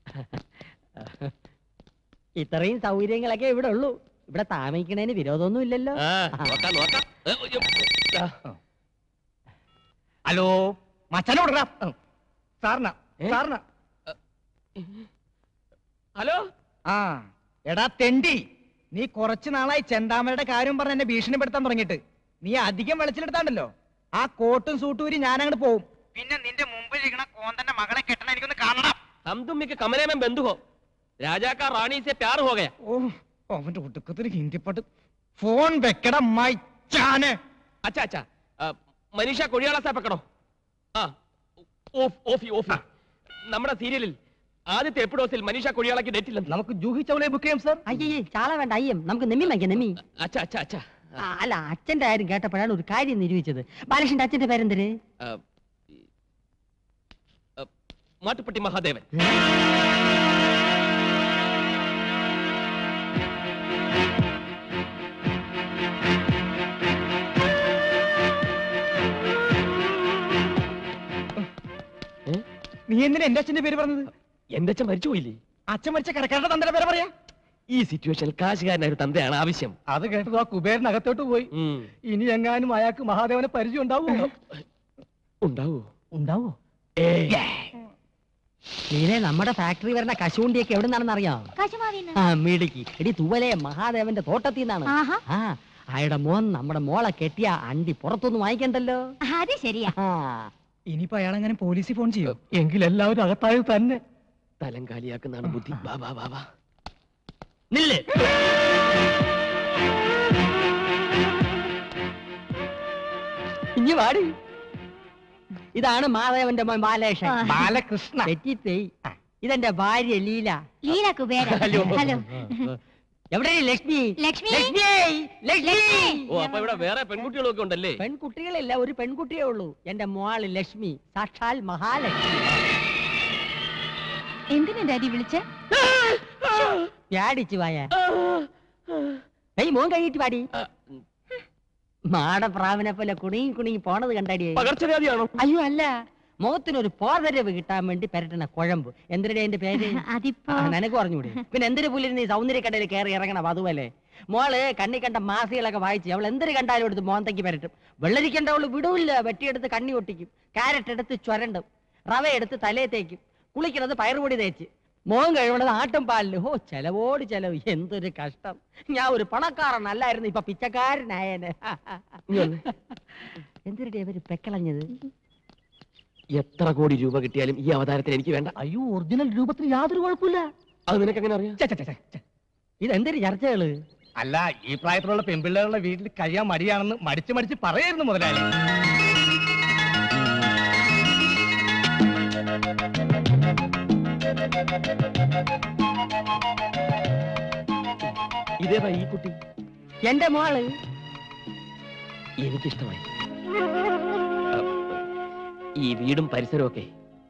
ഇത്രയും സൗകര്യങ്ങളൊക്കെ ഇവിടെ ഉള്ളൂ ഇവിടെ താമസിക്കണേന് വിരോധമൊന്നും ഇല്ലല്ലോ ആ, നോക്കാം നോക്കാം ഏ, ഉയ്യോ. ആ, ഹലോ മച്ചനോട് സാറിന ഏ? സാറിന ഹലോ ആ എടാ തെണ്ടി നീ കുറച്ചു നാളായി ചെന്താമരയുടെ കാര്യം പറഞ്ഞ് എന്നെ ഭീഷണിപ്പെടുത്താൻ തുടങ്ങിയിട്ട് നീ അധികം വെളിച്ചിലെടുത്താണ്ടല്ലോ ആ കോട്ടും സൂട്ടും ഊരി ഞാൻ അങ്ങോട്ട് പോവും പിന്നെ നിന്റെ മുമ്പിൽ ഇരിക്കണ കോന്തന്റെ മകളെ കെട്ടണ എനിക്കൊന്ന് കാണണം हम तुम के कमरे में बंद हो राजा का रानी से प्यार हो गया ഓ അവന്റെ ഒടുക്കത്തിന് ഹിന്ദിപ്പാട്ട് ഫോൺ വെക്കട മൈച്ചാന് अच्छा अच्छा अ, मनीषा कोड़ियाला से पकड़ो ആ ഓഫ് ഓഫി ഓഫി നമ്മുടെ സീരിയലിൽ ആദ്യത്തെ എപ്പിഡോസിൽ മനീഷ കൊടിയാളക്ക് ഡേറ്റ് ഇല്ലെന്ന് നമുക്ക് ജൂഹി ചൗളയെ ബുക്ക് ചെയ്യാം സാർ അയ്യേ ചാള വേണ്ട അയ്യം നമുക്ക് നെമ്മി വാങ്ങിക്കാം നെമ്മി അച്ഛ അച്ഛ അച്ഛ ആ, അല്ല അച്ഛന്റെ കാര്യം കേട്ടപ്പോഴാണ് ഒരു കാര്യം നിരൂപിച്ചത് ബാലകൃഷ്ണന്റെ അച്ഛന്റെ പേരെന്തര് മാട്ടുപ്പെട്ടി മഹാദേവൻ നീ എന്തിനാ എന്റെ അച്ഛന്റെ പേര് പറഞ്ഞത് എന്റെ അച്ഛൻ മരിച്ചുപോയില്ലേ അച്ഛൻ മരിച്ച കടക്കാരുടെ തന്റെ പേര് പറയാ ഈ സിറ്റുവേഷനിൽ കാശുകാരനായ ഒരു തന്തയാണ് ആവശ്യം അത് കേട്ടത് ആ കുബേരനകത്തോട്ട് പോയി ഉം. ഇനി എങ്ങാനും അയാൾക്ക് മഹാദേവനെ പരിചയം ഉണ്ടാവുമോ ഉണ്ടാവോ ഉണ്ടാവോ ഏയ്. നീനെ നമ്മുടെ ഫാക്ടറി വരുന്ന കശുവണ്ടിയൊക്കെ എവിടെ നിന്നാണെന്ന് അറിയാം കശുമാവിന്ന് ആ മിടുക്കി എടി തൂവലെ മഹാദേവന്റെ തോട്ടത്തിൽ നിന്നാണ് ആഹാ ആ അയാളുടെ മോൻ നമ്മുടെ മോളെ കെട്ടിയ അണ്ടി പുറത്തൊന്നും വാങ്ങിക്കണ്ടല്ലോ അത് ശരിയാ ആ ഇനിയിപ്പോ അയാളെങ്ങനെ പോലീസിൽ ഫോൺ ചെയ്യോ എങ്കിൽ എല്ലാവരും അകത്തായത് തന്നെ തലം കാലിയാക്കുന്നതാണ് ബുദ്ധി വാ വാ വാ വാ നില്ല് ഇനി വാടി ഇതാണ് മാധവന്റെ മോൻ ബാലേഷൻ ആ. ബാലകൃഷ്ണ തെറ്റിപ്പോയി ഇതെന്റെ ഭാര്യ ലീല ലീല കുബേര ഹലോ. ഹലോ എവിടെ ലക്ഷ്മി ലക്ഷ്മി ലക്ഷ്മി ലക്ഷ്മി ഓ അപ്പൊ ഇവിടെ വേറെ പെൺകുട്ടികളൊക്കെ ഉണ്ടല്ലേ പെൺകുട്ടികളില്ല ഒരു പെൺകുട്ടിയേ ഉള്ളൂ എന്റെ മോള് ലക്ഷ്മി സാക്ഷാൽ മഹാലക്ഷ്മി എന്തിനാ ഡാഡി വിളിച്ച പ്യാടിച്ചു വായ ഏയ് മോൻ കഴിഞ്ഞിട്ട് പാടി ആ, മാടപ്രാവിനെ പോലെ കുണുങ്ങി കുണുങ്ങി പോണത് കണ്ടാടി പകർച്ചവ്യാധിയാണോ അയ്യോ അല്ല മുഖത്തിനൊരു പോതരവ് കിട്ടാൻ വേണ്ടി പെരട്ടണ കുഴമ്പ് എന്തിനാ എന്റെ പേര് അതിപ്പോ ആ, നിനക്ക് പറഞ്ഞൂടെ പിന്നെ എന്തിനു പുല്ലിന് നീ സൗന്ദര്യക്കടയിൽ കയറി ഇറങ്ങണം അതുപോലെ മോള് കണ്ണി കണ്ട മാസികളൊക്കെ വായിച്ച് അവൾ എന്തൊരു കണ്ടാലും എടുത്ത് മോന്തയ്ക്ക് പരട്ടും വെള്ളരിക്കണ്ട അവള് വിടൂല്ല വെട്ടിയെടുത്ത് കണ്ണി ഒട്ടിക്കും കാരറ്റ് എടുത്ത് ചുരണ്ടും റവ എടുത്ത് തലയെ തേക്കും കുളിക്കണത് പയറുപൊടി തേച്ച് മോൻ കഴിവണത് ആട്ടും പാലില് ഹോ ചെലവോട് ചെലവ് എന്തൊരു കഷ്ടം ഞാൻ ഒരു പണക്കാരനല്ലായിരുന്നു ഇപ്പൊ പിച്ചക്കാരനായേനെ നീ വന്നേ. എന്തിരുടെ അവര് പെക്കളഞ്ഞത് എത്ര കോടി രൂപ കിട്ടിയാലും ഈ അവതാരത്തിന് എനിക്ക് വേണ്ട അയ്യോ ഒറിജിനൽ രൂപത്തിന് യാതൊരു കുഴപ്പമില്ല അത് നിനക്ക് എങ്ങനെ അറിയാം ഛെ, ഛെ, ഛെ, ഛെ, ഛെ. ഇതെന്തൊരു ചർച്ചകള് അല്ല ഈ പ്രായത്തിലുള്ള പെൺപിള്ളേരുടെ വീട്ടിൽ കഴിയാൻ മടിയാണെന്ന് മടിച്ച് മടിച്ച് പറയായിരുന്നു മുതലാളി ഇതേതാ ഈ കുട്ടി എന്റെ മോള് എനിക്കിഷ്ടമായി അപ്പ് ഈ വീടും പരിസരവും ഒക്കെ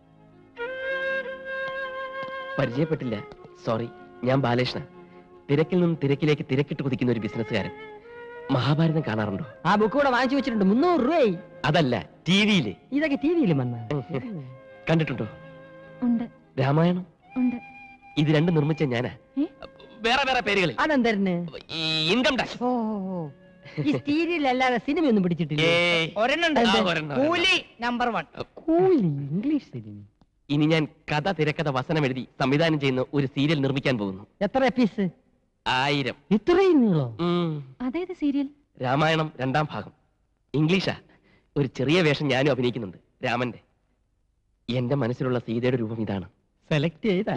പരിചയപ്പെട്ടില്ല സോറി ഞാൻ ബാലകൃഷ്ണ തിരക്കിൽ നിന്നും തിരക്കിലേക്ക് തിരക്കിട്ട് കുതിക്കുന്ന ഒരു ബിസിനസ്സുകാരൻ മഹാഭാരതം കാണാറുണ്ടോ ആ ബുക്ക് കൂടെ വാങ്ങിച്ചു വെച്ചിട്ടുണ്ട് മുന്നൂറ് രൂപയായി അതല്ല ടി വിയില് ഇതൊക്കെ ടി വിയിലും വന്ന കണ്ടിട്ടുണ്ടോ ഉണ്ട് രാമായണം ഉണ്ട് ഇത് രണ്ടും നിർമ്മിച്ച ഞാനാ ഏ? വേറെ വേറെ പേരുകളിൽ അതെന്തരന് ഈ ഇൻകം ടാക്സ് ഓ ഓ, ഓ. ഈ സീരിയൽ അല്ലാതെ സിനിമയൊന്നും പിടിച്ചിട്ടില്ല ഒരെണ്ണുണ്ട് ആ, ഒരെണ്ണം, Coolie number one Coolie English cinema ഇനി ഞാൻ കഥ തിരക്കഥ വസനം എഴുതി സംവിധാനം ചെയ്യുന്ന ഒരു സീരിയൽ നിർമ്മിക്കാൻ പോകുന്നു എത്ര എപ്പീസ് ആയിരം ഇത്രയും നീളോ ഉം. അതേത് സീരിയൽ രാമായണം രണ്ടാം ഭാഗം ഇംഗ്ലീഷാ ഒരു ചെറിയ വേഷം ഞാനും അഭിനയിക്കുന്നുണ്ട് രാമന്റെ എന്റെ മനസ്സിലുള്ള സീതയുടെ രൂപം ഇതാണ് സെലക്ട് ചെയ്താ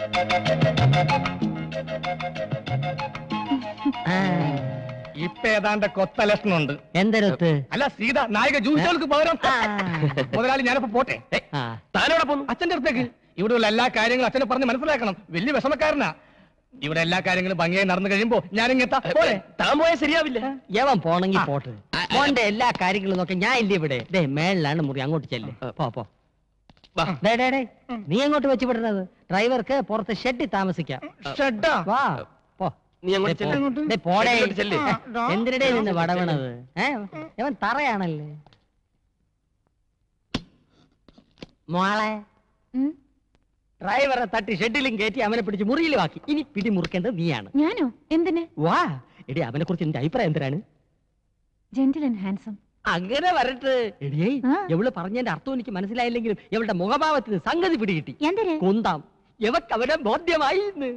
ഇപ്പൊ ഏതാണ്ട് കൊത്ത ലക്ഷണമുണ്ട് എന്തരത്ത് അല്ല സീത നായിക ജ്യൂസുകൾക്ക് പകരം മുതലാളി ഞാനിപ്പോ പോട്ടെ ഏയ്, ആ താനോടെ പോന്നു അച്ഛന്റെ അടുത്തേക്ക് ഇവിടെയുള്ള എല്ലാ കാര്യങ്ങളും അച്ഛനെ പറഞ്ഞ് മനസ്സിലാക്കണം വലിയ വിഷമക്കാരനാ ഇവിടെ എല്ലാ കാര്യങ്ങളും ഭംഗിയായി നടന്നു കഴിയുമ്പോ ഞാനിങ്ങെത്താ പോലെ താൻ പോയാൽ ശരിയാവില്ല യവൻ പോണെങ്കി ആ. പോട്ട് മോന്റെ എല്ലാ കാര്യങ്ങളും നോക്കി ഞാൻ ഇല്ല ഇവിടെ ദേ മേളിലാണ് മുറി അങ്ങോട്ട് ചെല്ല് പോ പോ വാ. ദേ, ദേ, ദേ. നീ അങ്ങോട്ട് വെച്ച് വിടുന്നത് ഡ്രൈവർക്ക് പുറത്ത് ഷെഡിൽ താമസിക്കാം ഷെഡാ വാ പോ നീ അങ്ങോട്ട് ദേ, ചെല്ല്. പോ. ദേ, പോടേ ഷെഡിലോട്ട് ചെല്ല്. എന്തിനടേ നിന്ന് വടവണത് ഏ ഇവൻ തറയാണല്ലേ മോളെ ഉം. ഡ്രൈവറെ തട്ടി ഷെഡിലും കയറ്റി അവനെ പിടിച്ച് മുറിയിലും ആക്കി ഇനി പിടി മുറുക്കേണ്ടത് നീയാണ് ഞാനോ എന്തിന് വാ എടി അവനെ കുറിച്ച് നിന്റെ അഭിപ്രായം എന്തിനാണ് ജെന്റിൽ ആൻഡ് ഹാൻസം അങ്ങനെ വരട്ടെ എടിയേ ആ. എവള് പറഞ്ഞതിന്റെ അർത്ഥം എനിക്ക് മനസ്സിലായില്ലെങ്കിലും ഇവളുടെ മുഖഭാവത്തിന് സംഗതി പിടികിട്ടി എന്തിന് കുന്താം എവക്ക് അവനെ ബോധ്യമായി എന്ന്.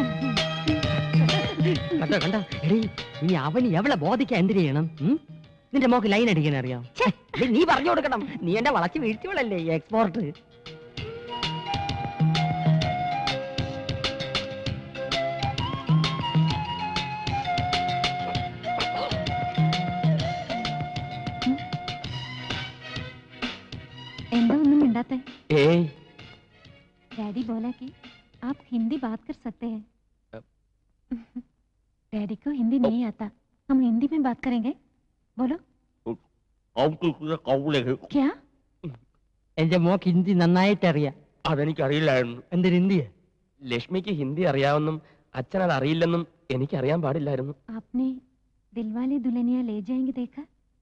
കണ്ടോ കണ്ടോ എടീ നീ അവന് എവളെ ബോധിക്കാൻ എന്തിനു ചെയ്യണം ഉം? നിന്റെ മോക്ക് ലൈൻ അടിക്കാൻ അറിയാം എടീ, നീ പറഞ്ഞു കൊടുക്കണം നീ എന്നെ വളച്ച് വീഴ്ചകളല്ലേ എക്സ്പോർട്ട് എന്താ ഒന്നും മിണ്ടാത്തെ ഏയ് डैडी बोला कि आप हिंदी बात कर सकते हैं डैडी को हिंदी नहीं आता हम हिंदी में बात करेंगे बोलो क्या എന്റെ മോക്ക് ഹിന്ദി നന്നായിട്ട് അറിയാം അതെനിക്കറിയില്ലായിരുന്നു എന്തൊരു ഹിന്ദിയാ ലക്ഷ്മിക്ക് ഹിന്ദി അറിയാമെന്നും അച്ഛൻ അത് അറിയില്ലെന്നും എനിക്കറിയാൻ പാടില്ലായിരുന്നു आपने दिलवाले दुल्हनिया ले जाएंगे देखा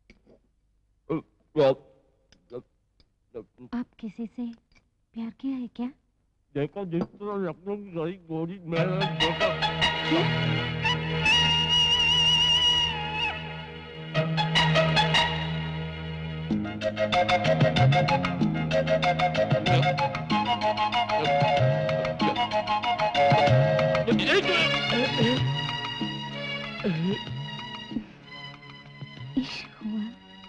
आप किसी से प्यार किया है क्या इश्क हुआ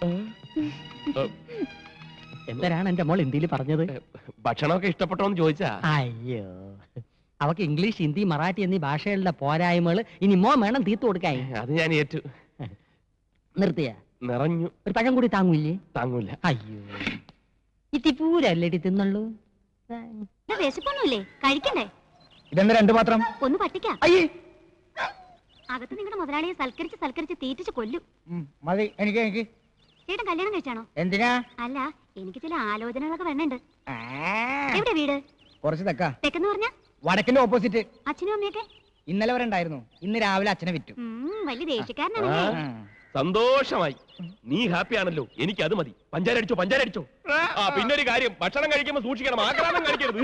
എന്തരാണ് എന്റെ മോൾ ഹിന്ദിയിൽ പറഞ്ഞത് ഭക്ഷണമൊക്കെ ഇഷ്ടപ്പെട്ടോന്ന് ചോദിച്ചാ അയ്യോ അവക്ക് ഇംഗ്ലീഷ് ഹിന്ദി മറാഠി എന്നീ ഭാഷകളുടെ പോരായ്മകൾ ഇനി മോ വേണം തീർത്തു കൊടുക്കാൻ അത് ഞാൻ ഏറ്റു നിർത്തിയ നിറഞ്ഞു ഒരു പഴം കൂടി താങ്ങൂല്ലേ താങ്ങൂല അയ്യോ ഇത്തിപ്പൂരല്ലേടി തിന്നുള്ളൂ വിശപ്പൊന്നുമില്ലേ കഴിക്കണ്ടേ ഇതെന്താ രണ്ടു മാത്രം ഒന്ന് പട്ടിക്കാം അയ്യേ അകത്ത് നിങ്ങളുടെ മുതലാളിയെ സൽക്കരിച്ച് സൽക്കരിച്ച് തീറ്റിച്ച് കൊല്ലും ഉം, മതി എനിക്ക് എനിക്ക് ചേട്ടൻ കല്യാണം കഴിച്ചാണോ എന്തിനാ അല്ല എനിക്ക് ചില ആലോചനകളൊക്കെ വേണുണ്ട് ആ, എവിടെ വീട് കുറച്ച് തെക്കാ തെക്കെന്ന് പറഞ്ഞ വടക്കിന്റെ ഓപ്പോസിറ്റ് അച്ഛനും അമ്മയൊക്കെ ഇന്നലെ വരെ ഉണ്ടായിരുന്നു ഇന്ന് രാവിലെ അച്ഛനെ വിറ്റു ഉം, വലിയ ദേഷ്യക്കാരനാണല്ലേ ആ. സന്തോഷമായി നീ ഹാപ്പി ആണല്ലോ എനിക്ക് അത് മതി പഞ്ചാര അടിച്ചോ പഞ്ചാര അടിച്ചോ ആ പിന്നെ ഒരു കാര്യം ഭക്ഷണം കഴിക്കുമ്പോ സൂക്ഷിക്കണം ആക്രാന്തം കഴിക്കരുത്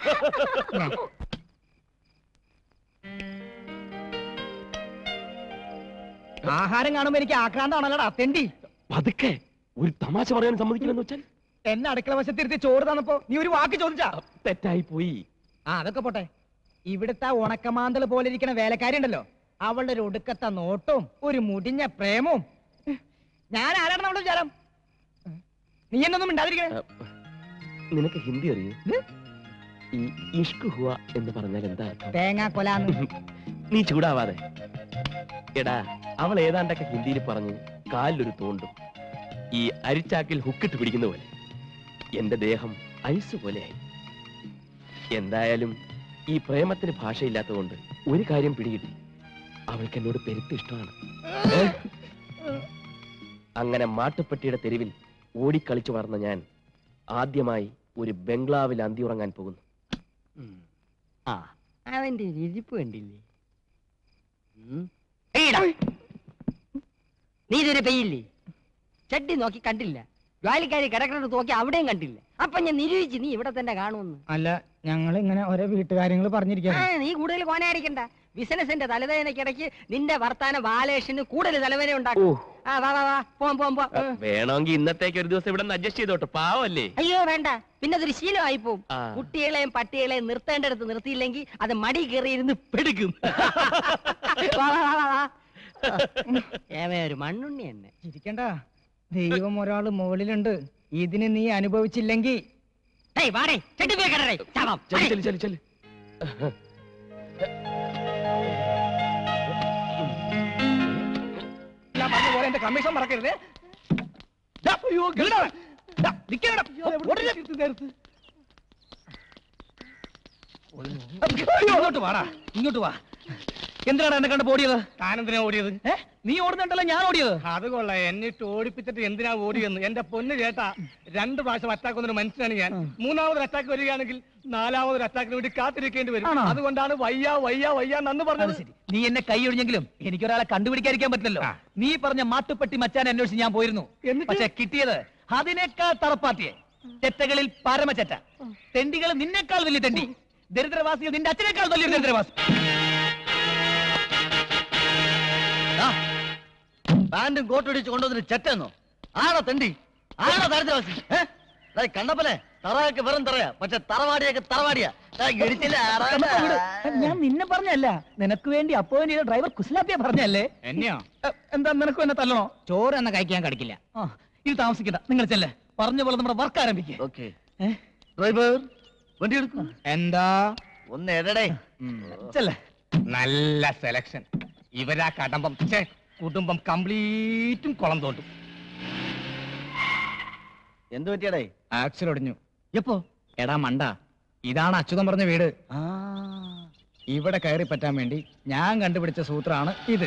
ആഹാരം കാണുമ്പോ എനിക്ക് ആക്രാന്താണല്ലോടാ തെണ്ടി പതുക്കെ ഒരു തമാശ പറയാൻ സമ്മതിക്കില്ലെന്ന് വെച്ചാൽ എന്നെ അടുക്കള വശത്തിരുത്തി ചോറ് തന്നപ്പോ നീ ഒരു വാക്ക് ചോദിച്ചാ തെറ്റായി പോയി ആ അതൊക്കെ പോട്ടെ ഇവിടുത്തെ ഉണക്കമാന്തൾ പോലെ ഇരിക്കണ വേലക്കാരി ഉണ്ടല്ലോ അവളുടെ ഒരു ഒടുക്കത്തെ നോട്ടവും ഒരു മുടിഞ്ഞ പ്രേമവും ഞാൻ ആരാണെന്ന് അവളുടെ വിചാരം നീ എന്നൊന്നും മിണ്ടാതിരിക്കണേ നിനക്ക് ഹിന്ദി അറിയൂ ഈ ഇഷ്ക് ഹുവ എന്ന് പറഞ്ഞാൽ എന്താ അർത്ഥം? തേങ്ങാ കൊലാന്ന് നീ ചൂടാവാതെ എടാ അവൾ ഏതാണ്ടൊക്കെ ഹിന്ദിയിൽ പറഞ്ഞ് കാലിലൊരു തോണ്ടും ഈ അരിച്ചാക്കിൽ ഹുക്കിട്ട് പിടിക്കുന്ന പോലെ എന്റെ ദേഹം ഐസ് പോലെയായി എന്തായാലും ഈ പ്രേമത്തിന് ഭാഷയില്ലാത്തതുകൊണ്ട് ഒരു കാര്യം പിടികിട്ടി അവൾക്ക് എന്നോട് പെരുത്ത് ഇഷ്ടമാണ് അങ്ങനെ മാട്ടുപ്പെട്ടിയുടെ തെരുവിൽ ഓടിക്കളിച്ചു വളർന്ന ഞാൻ ആദ്യമായി ഒരു ബംഗ്ലാവിൽ അന്തി ഉറങ്ങാൻ പോകുന്നു ഉം. ആ അവന്റെ ഒരു ഇരിപ്പ് കണ്ടില്ലേ ഉം. പെയ്യടാ. നീ ഇതുവരെ പെയ്യില്ലേ ചട്ടി നോക്കി കണ്ടില്ല ജോലിക്കാരി കിടക്കുന്നത് നോക്കി അവിടെയും കണ്ടില്ല അപ്പൊ ഞാൻ നിരൂപിച്ച് നീ ഇവിടെ തന്നെ കാണുമെന്ന് അല്ല ഞങ്ങൾ ഇങ്ങനെ ഓരോ വീട്ടുകാര്യങ്ങൾ ആ, പറഞ്ഞിരിക്കാണ് നീ കൂടുതൽ കോനയടിക്കണ്ട ബിസിനസിന്റെ തലവേദനക്കിടയ്ക്ക് നിന്റെ വർത്താന ബാലേഷന് കൂടുതൽ തലവേദന ഉണ്ടാക്കും ഓ ആ വാ വാ വാ പോം പോം പോ ഉം. വേണമെങ്കിൽ ഇന്നത്തേക്ക് ഒരു ദിവസം ഇവിടെ അഡ്ജസ്റ്റ് ചെയ്തോട്ടെ പാവല്ലേ അയ്യോ വേണ്ട പിന്നെ അതൊരു ശീലമായി പോവും ആ. കുട്ടികളെയും പട്ടികളെയും നിർത്തേണ്ടടുത്ത് നിർത്തിയില്ലെങ്കിൽ അത് മടി കയറിയിരുന്ന് പെടുക്കും വാ, വാ, വാ, വാ, വാ. ഏവേ ഒരു മണ്ണുണ്ണി തന്നെ ചിരിക്കണ്ട ദൈവം ഒരാള് മുകളിലുണ്ട് ഇതിന് നീ അനുഭവിച്ചില്ലെങ്കിൽ ഏയ് വാടേ ചെട്ടി പോയി കിടടേ ചാവാം ചെല് ചെല് ചെല് ചെല് ഞാൻ പറഞ്ഞ പോലെ എന്റെ കമ്മീഷൻ മറക്കരുത് ദാ, ഇങ്ങടാ, ദാ, നിക്കടാ. ഉടനെ. അയ്യോ, ഇങ്ങോട്ട് വാടാ ഇങ്ങോട്ട് വാ എന്തിനാണ് എന്നെ കണ്ട് ഓടിയത് താനെന്തിനാ ഓടിയത് ഏ നീ ഓടുന്നുണ്ടല്ലോ ഞാൻ ഓടിയത് അത് കൊള്ളാം എന്നിട്ട് ഓടിപ്പിച്ചിട്ട് എന്തിനാ ഓടിയെന്ന് എന്റെ പൊന്ന് ചേട്ടാ രണ്ട് പ്രാവശ്യം അറ്റാക്ക് വന്നൊരു മനുഷ്യനാണ് ഞാൻ മൂന്നാമതൊരു അറ്റാക്ക് വരികയാണെങ്കിൽ നാലാമതൊരു അറ്റാക്കിന് വേണ്ടി കാത്തിരിക്കേണ്ടി വരും ആണോ? അതുകൊണ്ടാണ് വയ്യ വയ്യ വയ്യ നന്ന് അത് പറഞ്ഞത് ശരി നീ എന്നെ കൈ ഒഴിഞ്ഞെങ്കിലും എനിക്കൊരാളെ കണ്ടുപിടിക്കാതിരിക്കാൻ പറ്റില്ലല്ലോ നീ പറഞ്ഞ മാട്ടുപ്പെട്ടി മച്ചാൻ അന്വേഷിച്ച് ഞാൻ പോയിരുന്നു എന്നിട്ട്? പക്ഷെ കിട്ടിയത് അതിനേക്കാൾ തറപ്പാത്തിയെ ചെറ്റകളിൽ പരമചെറ്റ തെണ്ടികൾ നിന്നേക്കാൾ വലിയ തെണ്ടി ദരിദ്രവാസികൾ നിന്റെ അച്ഛനേക്കാൾ വലിയ ദരിദ്രവാസി പാന്റും കോട്ടും ഇടിച്ച് കൊണ്ടുവന്നിട്ട് ചെറ്റെന്നോ ആണോ തെണ്ടി ആണോ ദരിദ്രവാസി ഏ? ദേ കണ്ടപ്പലെ തറയൊക്കെ വെറും തറയാ പക്ഷെ തറവാടിയൊക്കെ തറവാടിയാ ദേ ഇടിച്ചില്ല ആറാണ്ട്. ഞാൻ നിന്നെ പറഞ്ഞല്ല നിനക്ക് വേണ്ടി അപ്പോയിന്റ് ചെയ്ത ഡ്രൈവർ കുസ്ലാപ്പിയ പറഞ്ഞല്ലേ എന്നെയോ എ, എന്താ നിനക്കും എന്നെ തല്ലണോ ചോറ് എന്നെ കഴിക്കാൻ കടിക്കില്ല ആ ഇത് താമസിക്കണ്ട നിങ്ങൾ ചെല്ലേ പറഞ്ഞ പോലെ നമ്മുടെ വർക്ക് ആരംഭിക്കുക ഓക്കേ ഡ്രൈവർ വണ്ടി എടുക്കും എന്താ ഒന്ന് എടടേ ചെല്ലേ നല്ല സെലക്ഷൻ ഇവരാ കടമ്പം ഛേ, കുടുംബം കംപ്ലീറ്റും കുളം തോണ്ടും എന്ത് പറ്റിയടേ ആക്സിൽ ഒടിഞ്ഞു എപ്പോ എടാ മണ്ട ഇതാണ് അച്യുതം പറഞ്ഞ വീട് ആ ഇവിടെ കയറി പറ്റാൻ വേണ്ടി ഞാൻ കണ്ടുപിടിച്ച സൂത്രമാണ് ഇത്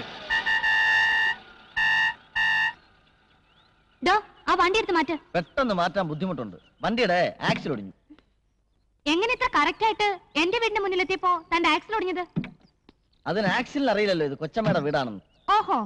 ഡോ ആ വണ്ടി എടുത്ത് മാറ്റ് പെട്ടെന്ന് മാറ്റാൻ ബുദ്ധിമുട്ടുണ്ട് വണ്ടിയുടെ ആക്സിൽ ഒടിഞ്ഞു എങ്ങനെ ഇത്ര കറക്റ്റ് ആയിട്ട് എന്റെ വീടിന്റെ മുന്നിലെത്തിയപ്പോ തന്റെ ആക്സിൽ ഒടിഞ്ഞത് അതിന് ആക്സിലിന് അറിയില്ലല്ലോ ഇത് കൊച്ചമ്മയുടെ വീടാണെന്ന് ഓഹോ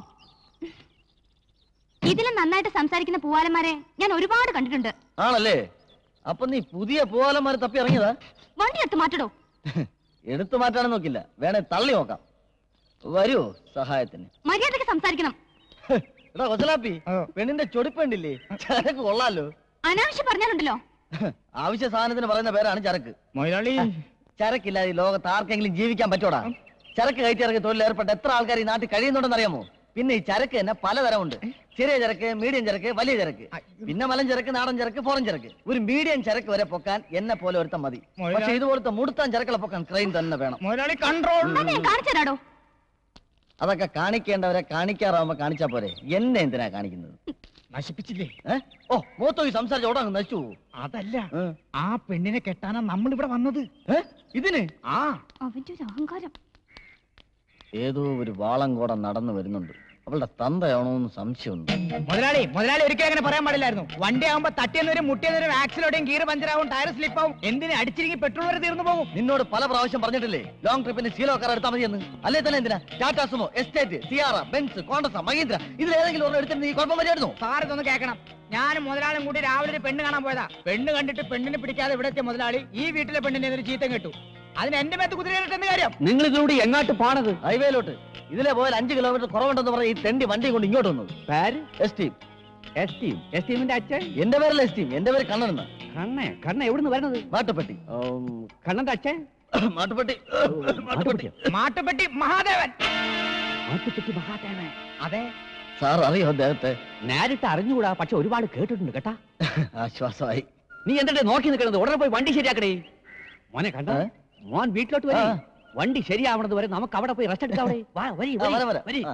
ഇതിലും നന്നായിട്ട് സംസാരിക്കുന്ന പൂവാലന്മാരെ ഞാൻ ഒരുപാട് കണ്ടിട്ടുണ്ട് ആണല്ലേ അപ്പൊ നീ പുതിയ പൂവാലന്മാരെ തപ്പി ഇറങ്ങിയതാ വണ്ടി എടുത്ത് മാറ്റടോ എടുത്തു മാറ്റാനും നോക്കില്ല വേണേ തള്ളി നോക്കാം വരൂ സഹായത്തിന് മര്യാദയ്ക്ക് സംസാരിക്കണം എടാ കൊച്ചലാപ്പി പെണ്ണിന്റെ ചൊടിപ്പുണ്ടില്ലേ ചരക്ക് കൊള്ളാലോ അനാവശ്യം പറഞ്ഞാലുണ്ടല്ലോ ആവശ്യ സാധനത്തിന് പറയുന്ന പേരാണ് ചരക്ക് മൊയ്ലാളി ചരക്കില്ലാതെ ഈ ലോകത്ത് ആർക്കെങ്കിലും ജീവിക്കാൻ പറ്റൂടാ ചരക്ക് കയറ്റി ഇറക്കി തൊഴിൽ ഏർപ്പെട്ട എത്ര ആൾക്കാർ ഈ നാട്ടിൽ കഴിയുന്നുണ്ടെന്ന് അറിയാമോ പിന്നെ ഈ ചരക്ക് തന്നെ പലതരമുണ്ട് ചെറിയ ചരക്ക് മീഡിയം ചരക്ക് വലിയ ചരക്ക് പിന്നെ മലം ചരക്ക് നാടൻ ചരക്ക് ഫോറൻ ചരക്ക് ഒരു മീഡിയം ചരക്ക് വരെ പൊക്കാൻ എന്നെ പോലെ ഒരുത്തം മതി പക്ഷെ ഇതുപോലത്തെ മുടുത്താൻ ചരക്കുകളെ പൊക്കാൻ ക്രെയിൻ തന്നെ വേണം മൊയ്ലാളി കൺട്രോൾ അതെ കാണിച്ചു തരാടോ അതൊക്കെ കാണിക്കേണ്ടവരെ കാണിക്കാറാവുമ്പോ കാണിച്ചാ പോരെ എന്നെ എന്തിനാ കാണിക്കുന്നത് നശിപ്പിച്ചില്ലേ ഏ? ഓ മൂത്തോ ഈ സംസാരിച്ച ഓടാ അങ്ങ് നശിച്ചു പോകും. അതല്ല ഏ? ആ പെണ്ണിനെ കെട്ടാനാ നമ്മൾ ഇവിടെ വന്നത് ഏ? ഇതിന് ആ അവന്റെ ഒരു അഹങ്കാരം ഏതോ ഒരു വാളങ്കോടം നടന്നു വരുന്നുണ്ട് അവളുടെ തന്തയാണോ എന്ന് സംശയമുണ്ട് മുതലാളി മുതലാളി ഒരിക്കലും അങ്ങനെ പറയാൻ പാടില്ലായിരുന്നു വണ്ടി ആകുമ്പോ തട്ടിയെന്നൊരു മുട്ടിയെന്നൊരു ആക്സിലോടെയും ഗീർ പഞ്ചറാവും ടയർ സ്ലിപ്പാവും എന്തിന് അടിച്ചിരിക്കും പെട്രോൾ വരെ തീർന്നു പോകും നിന്നോട് പല പ്രാവശ്യം പറഞ്ഞിട്ടില്ലേ ലോങ് ട്രിപ്പിന് ശീലോ കാർ എടുത്താൽ മതിയെന്ന് അല്ലേ തന്നെ എന്തിനാ Tata Sumo estate Sierra Benz Contessa Mahindra ഇതിൽ ഏതെങ്കിലും ഒരെണ്ണം എടുത്തിട്ട് നീ കുഴപ്പം വരികയായിരുന്നു സാർ ഇതൊന്ന് കേൾക്കണം ഞാനും മുതലാളിയും കൂടി രാവിലെ ഒരു പെണ്ണ് കാണാൻ പോയതാ പെണ്ണ് കണ്ടിട്ട് പെണ്ണിനെ പിടിക്കാതെ ഇവിടെ എത്തിയ മുതലാളി ഈ വീട്ടിലെ പെണ്ണിനെ ഒരു ചീത്തം കേട്ടു അതിന് എന്റെ മേത്ത് കുതിരയിട്ട് എന്ത് കാര്യം നിങ്ങൾ ഇതിലൂടെ എങ്ങാട്ട് പാണത് ഹൈവേയിലോട്ട് ഇതിലെ പോയാൽ അഞ്ച് കിലോമീറ്റർ കുറവുണ്ടെന്ന് പറഞ്ഞ ഈ തെണ്ടി വണ്ടി കൊണ്ട് ഇങ്ങോട്ട് വന്നത് പേര് എസ്റ്റീം എസ്റ്റീം എസ്റ്റീമിന്റെ അച്ഛൻ എന്റെ പേരല്ല എസ്റ്റീം എന്റെ പേര് കണ്ണനെന്ന കണ്ണേ കണ്ണ എവിടുന്ന് വരണത് മാട്ടുപ്പെട്ടി കണ്ണന്റെ അച്ഛൻ മാട്ടുപ്പെട്ടി മാട്ടുപ്പെട്ടി മാട്ടുപെട്ടി മഹാദേവൻ മാട്ടുപ്പെട്ടി മഹാദേവൻ അതെ സാർ അറിയോ അദ്ദേഹത്തെ നേരിട്ട് അറിഞ്ഞുകൂടാ പക്ഷെ ഒരുപാട് കേട്ടിട്ടുണ്ട് കേട്ടാ ആശ്വാസമായി നീ എന്തിട്ട് നോക്കി നിൽക്കണത് ഉടനെ പോയി വണ്ടി ശരിയാക്കണേ മോനെ കണ്ട ഏ? മോൻ വീട്ടിലോട്ട് വരി ആ. വണ്ടി ശരിയാവണത് വരെ നമുക്ക് അവിടെ പോയി റെസ്റ്റ് എടുക്കാം അവിടെ. വാ വരി ആ, വരാം, വരി, വരാം. വരി ആ.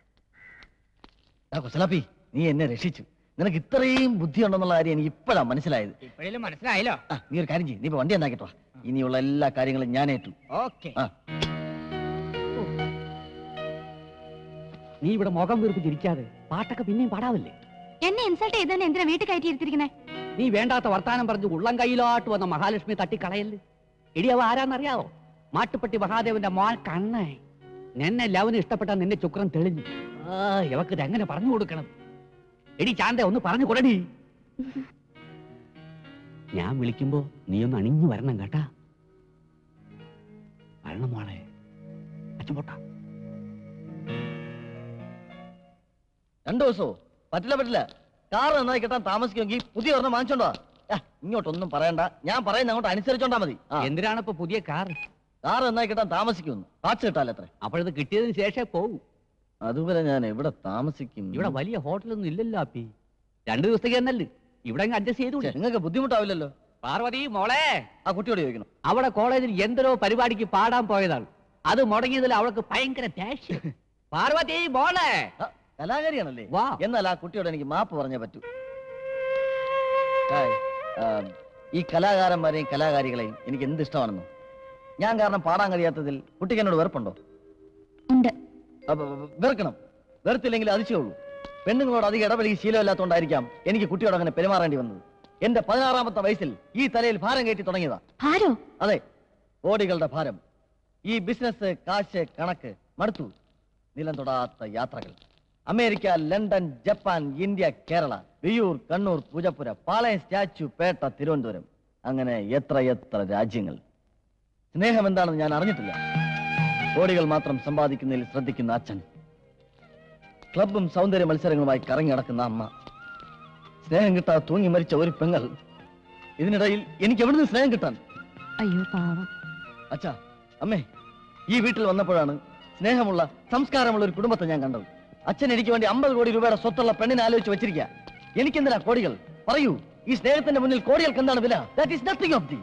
ആ, കുശലാപ്പി നീ എന്നെ രക്ഷിച്ചു നിനക്ക് ഇത്രയും ബുദ്ധിയുണ്ടെന്നുള്ള കാര്യം എനിക്ക് ഇപ്പോഴാണ് മനസ്സിലായത് ഇപ്പോഴും മനസ്സിലായല്ലോ ആ, നീ ഒരു കാര്യം ചെയ്യും നീ ഇപ്പൊ വണ്ടി എന്നാക്കിട്ടോ ഇനിയുള്ള എല്ലാ കാര്യങ്ങളും ഞാൻ ഏറ്റു ഓക്കെ ആ നീ ഇവിടെ മുഖം വീർപ്പ് ചിരിക്കാതെ പാട്ടൊക്കെ പിന്നെയും പാടാവില്ലേ എന്നെ ഇൻസൾട്ട് ചെയ്തതിന് എന്തിനാ വീട്ടിൽ കയറ്റി ഇരുത്തിരിക്കുന്നേ നീ വേണ്ടാത്ത വർത്താനം പറഞ്ഞ് ഉള്ളം കയ്യിലോട്ട് വന്ന മഹാലക്ഷ്മി തട്ടിക്കളയല് ഇടിയവ ആരാന്നറിയാവോ മാട്ടുപ്പെട്ടി മഹാദേവന്റെ മോൻ കണ്ണേ നിന്നെ ലവന് ഇഷ്ടപ്പെട്ട നിന്നെ ചുക്രം തെളിഞ്ഞു ആ ഇവക്ക് ഇതെങ്ങനെ പറഞ്ഞു കൊടുക്കണം എടി ചാന്ത ഒന്ന് പറഞ്ഞു കൊടുടി ഞാൻ വിളിക്കുമ്പോ നീ ഒന്ന് അണിഞ്ഞു വരണം കേട്ടാ വരണം മോളെ അച്ഛൻ പോട്ടാ രണ്ടു ദിവസമോ പറ്റില്ല പറ്റില്ല കാർ നന്നായി കിട്ടാൻ താമസിക്കുമെങ്കിൽ പുതിയ ഒരെണ്ണം വാങ്ങിച്ചോണ്ടോ ആ, ഇങ്ങോട്ടൊന്നും പറയണ്ട ഞാൻ പറയുന്ന അങ്ങോട്ട് അനുസരിച്ചോണ്ടാ മതി ആ, എന്തിനാണ് ഇപ്പൊ പുതിയ കാർ കാർ നന്നായി കിട്ടാൻ താമസിക്കുമെന്ന് പാച്ച് കിട്ടാലത്രേ അപ്പോഴത് കിട്ടിയതിന് ശേഷമേ പോകൂ അതുവരെ ഞാൻ എവിടെ താമസിക്കും ഇവിടെ വലിയ ഹോട്ടലൊന്നും ഇല്ലല്ലോ അപ്പി രണ്ടു ദിവസത്തേക്ക് എന്നല്ലേ ഇവിടെ അഡ്ജസ്റ്റ് ചെയ്തു ഛെ, നിങ്ങൾക്ക് ബുദ്ധിമുട്ടാവില്ലല്ലോ പാർവതി മോളെ ആ കുട്ടിയോട് ചോദിക്കണം അവിടെ കോളേജിൽ എന്തരോ പരിപാടിക്ക് പാടാൻ പോയതാണ് അത് മുടങ്ങിയതിൽ അവൾക്ക് ഭയങ്കര ദേഷ്യം പാർവതി മോളെ ആ, കലാകാരിയാണല്ലേ വാ. എന്നാൽ ആ കുട്ടിയോട് എനിക്ക് മാപ്പ് പറഞ്ഞേ പറ്റൂ ഹായ്. ആ, ഈ കലാകാരന്മാരെയും കലാകാരികളെയും എനിക്ക് എന്ത് ഇഷ്ടമാണെന്നോ ഞാൻ കാരണം പാടാൻ കഴിയാത്തതിൽ കുട്ടിക്ക് എന്നോട് വെറുപ്പുണ്ടോ ഉണ്ട് അപ്പൊ വെറുക്കണം വെറുത്തില്ലെങ്കിൽ അതിശയുള്ളൂ പെണ്ണുങ്ങളോട് അധികം ഇടപെടുകയും ശീലമില്ലാത്തതുകൊണ്ടായിരിക്കാം എനിക്ക് കുട്ടിയോട് അങ്ങനെ പെരുമാറേണ്ടി വന്നത് എന്റെ പതിനാറാമത്തെ വയസ്സിൽ ഈ തലയിൽ ഭാരം കയറ്റി തുടങ്ങിയതാ ആരോ അതെ കോടികളുടെ ഭാരം ഈ ബിസിനസ് കാശ് കണക്ക് മടുത്തു നിലം തൊടാത്ത യാത്രകൾ America London Japan India Kerala Viyyur Kannur Poojappura Palayam Statue Pettah Thiruvananthapuram അങ്ങനെ എത്ര എത്ര രാജ്യങ്ങൾ സ്നേഹം എന്താണെന്ന് ഞാൻ അറിഞ്ഞിട്ടില്ല കോടികൾ മാത്രം സമ്പാദിക്കുന്നതിൽ ശ്രദ്ധിക്കുന്ന അച്ഛൻ ക്ലബും സൗന്ദര്യ മത്സരങ്ങളുമായി കറങ്ങി നടക്കുന്ന അമ്മ സ്നേഹം കിട്ടാതെ തൂങ്ങി മരിച്ച ഒരു പെങ്ങൾ ഇതിനിടയിൽ എനിക്ക് എവിടുന്ന് സ്നേഹം കിട്ടാൻ അയ്യോ പാവം അച്ഛാ അമ്മേ ഈ വീട്ടിൽ വന്നപ്പോഴാണ് സ്നേഹമുള്ള സംസ്കാരമുള്ള ഒരു കുടുംബത്തെ ഞാൻ കണ്ടത് അച്ഛൻ എനിക്ക് വേണ്ടി അമ്പത് കോടി രൂപയുടെ സ്വത്തുള്ള പെണ്ണിനെ ആലോചിച്ച് വെച്ചിരിക്കുക എനിക്കെന്തിനാ കോടികൾ പറയൂ ഈ സ്നേഹത്തിന്റെ മുന്നിൽ കോടികൾക്ക് എന്താണ് വില that is nothing of the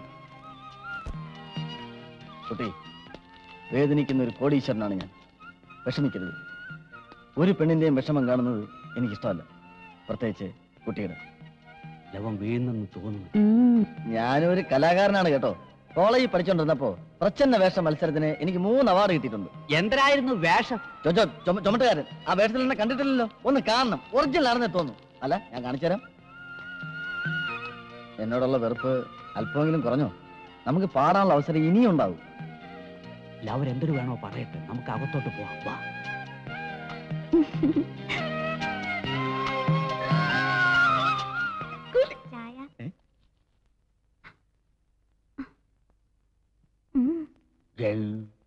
കുട്ടി വേദനിക്കുന്ന ഒരു കോടീശ്വരനാണ് ഞാൻ വിഷമിക്കരുത് ഒരു പെണ്ണിന്റെയും വിഷമം കാണുന്നത് എനിക്കിഷ്ടമല്ല പ്രത്യേകിച്ച് കുട്ടിയുടെ ലവൻ വീഴുന്നെന്ന് തോന്നുന്നു ഞാനൊരു കലാകാരനാണ് കേട്ടോ കോളേജിൽ പഠിച്ചോണ്ടിരുന്നപ്പോ പ്രച്ഛന്ന വേഷ മത്സരത്തിന് എനിക്ക് മൂന്ന് അവാർഡ് കിട്ടിയിട്ടുണ്ട് എന്തരായിരുന്നു വേഷം ചൊ- ചൊ- ചുമ- ചുമട്ടുകാരൻ ആ വേഷത്തിൽ എന്നെ കണ്ടിട്ടില്ലല്ലോ ഒന്ന് കാണണം ഒറിജിനൽ ആണെന്ന് തോന്നുന്നു അല്ല ഞാൻ കാണിച്ചു തരാം എന്നോടുള്ള വെറുപ്പ് അല്പമെങ്കിലും കുറഞ്ഞോ നമുക്ക് പാടാനുള്ള അവസരം ഇനിയും ഉണ്ടാവും ലവർ എന്തൊരു വേണോ പറയട്ടെ നമുക്ക് അകത്തോട്ട് പോവാം വാ ചായ ഏ? ഉം. ഗൾ